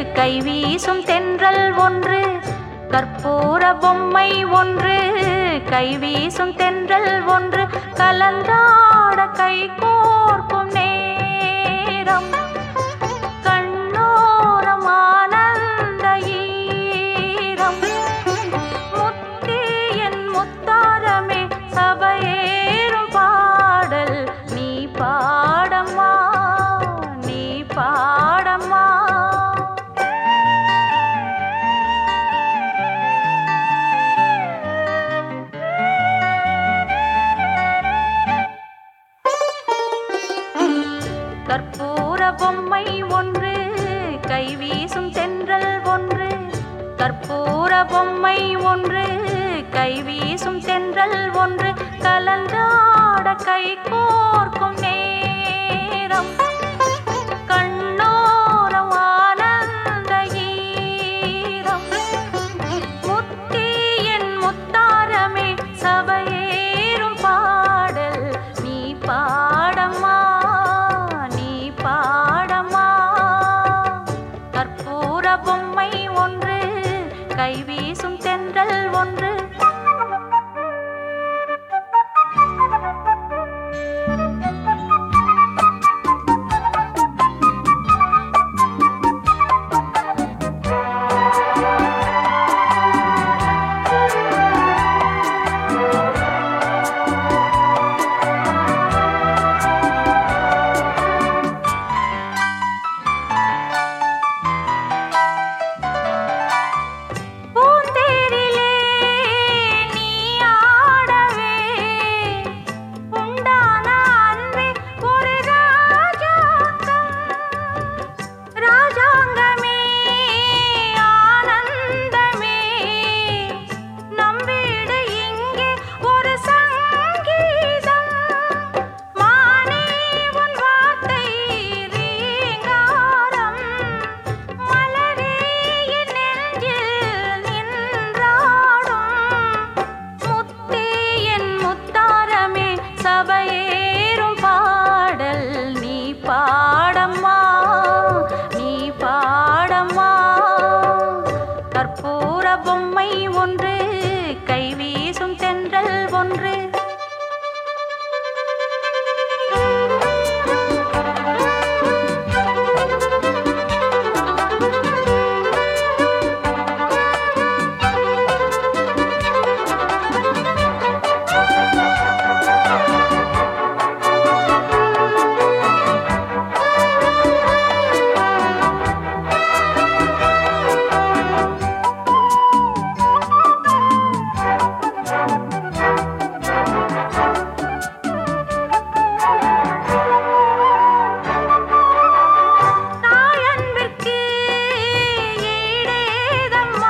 கை வீசும் தென்றல் ஒன்று கற்பூர பொம்மை ஒன்று கை வீசும் தென்றல் ஒன்று கலந்தாட கை கோர்க்கும் நேரம் கண்ணோரம் ஆனந்த ஈரம் முத்தே என் முத்தாரமே சபையேறும் பாடல் நீ பாடம்மா நீ பாடம்மா கற்பூர பொம்மை ஒன்று கை வீசும் தென்றல் ஒன்று கற்பூர பொம்மை ஒன்று கை வீசும் தென்றல் ஒன்று கலந்தாட கை கோர்க்கும் நேரம் கண்ணோரம் ஆனந்த ஈரம் முத்தே என் முத்தாரமே சபையேறும் பாடல் நீ பாடம்மா நீ பாடம்மா கற்பூர பொம்மை ஒன்று கை வீசும் தென்றல் ஒன்று பூந்தேரிலே நீ ஆடவே உண்டான அன்பே ஒரு ராஜாங்கம் ராஜாங்கமே ஆனந்தமே நம் வீடு இங்கே ஒரு சங்கீதம் மானே உன் வார்த்தை ரீங்காரம் மலரே என் நெஞ்சில் நின்றாடும் முத்தே என் முத்தாரமே சபையேறும் பாடல் நீ பாடம்மா நீ பாடம்மா கற்பூர பொம்மை ஒன்று கை வீசும் தென்றல் ஒன்று தாயன்பிற்கு ஈடேதம்மா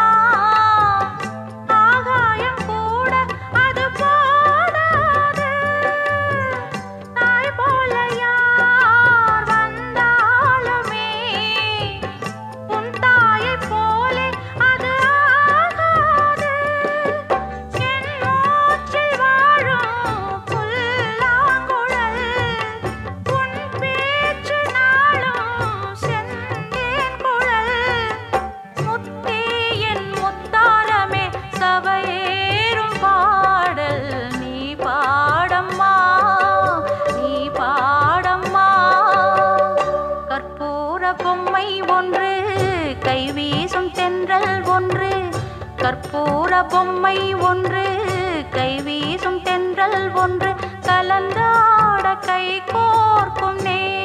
ஆகாயம் கூட அது போதாது தாய் போல யார் வந்தாலுமே உன் தாயைப் போலே அது ஆகாது என் மூச்சில் வாழும் புல்லாங்குழல் உன் பேச்சு நாளும் செந்தேன் குழல் முத்தே என் முத்தாரமே சபையேறும் பாடல் நீ பாடம்மா நீ பாடம்மா கற்பூர பொம்மை ஒன்று கை வீசும் தென்றல் ஒன்று கற்பூர பொம்மை ஒன்று கை வீசும் தென்றல் ஒன்று கலந்தாட கை கோர்க்கும் நே